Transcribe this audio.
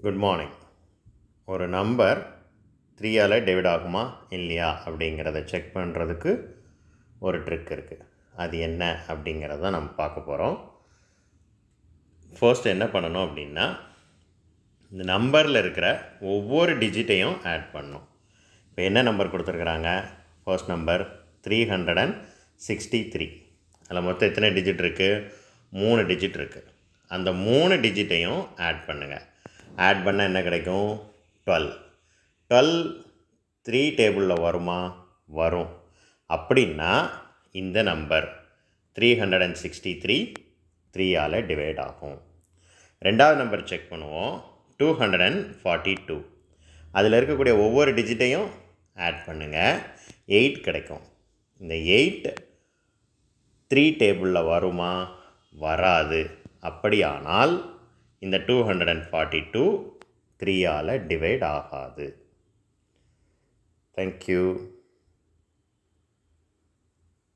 good morning ஒரு number த்ரீயால் divide ஆகுமா இல்லையா அப்படிங்கிறத செக் பண்ணுறதுக்கு ஒரு ட்ரிக் இருக்குது அது என்ன அப்படிங்கிறத நம்ம பார்க்க போகிறோம் ஃபர்ஸ்ட் என்ன பண்ணணும் அப்படின்னா இந்த நம்பரில் இருக்கிற ஒவ்வொரு டிஜிட்டையும் ஆட் பண்ணணும் இப்போ என்ன நம்பர் கொடுத்துருக்குறாங்க first number three hundred and sixty three அதில் மொத்தம் எத்தனை டிஜிட் இருக்குது மூணு டிஜிட் இருக்குது அந்த மூணு டிஜிட்டையும் ஆட் பண்ணுங்கள் ஆட் பண்ணால் என்ன கிடைக்கும் டுவெல் டுவெல் த்ரீ டேபிளில் வருமா வரும் அப்படின்னா இந்த number three hundred and sixty three த்ரீயால் டிவைட் ஆகும் ரெண்டாவது நம்பர் செக் பண்ணுவோம் two hundred and forty two அதில் இருக்கக்கூடிய ஒவ்வொரு டிஜிட்டையும் ஆட் பண்ணுங்கள் எயிட் கிடைக்கும் இந்த எயிட் த்ரீ டேபிளில் வருமா வராது அப்படியானால் இந்த two hundred and forty two த்ரீயால் டிவைட் ஆகாது தேங்க்யூ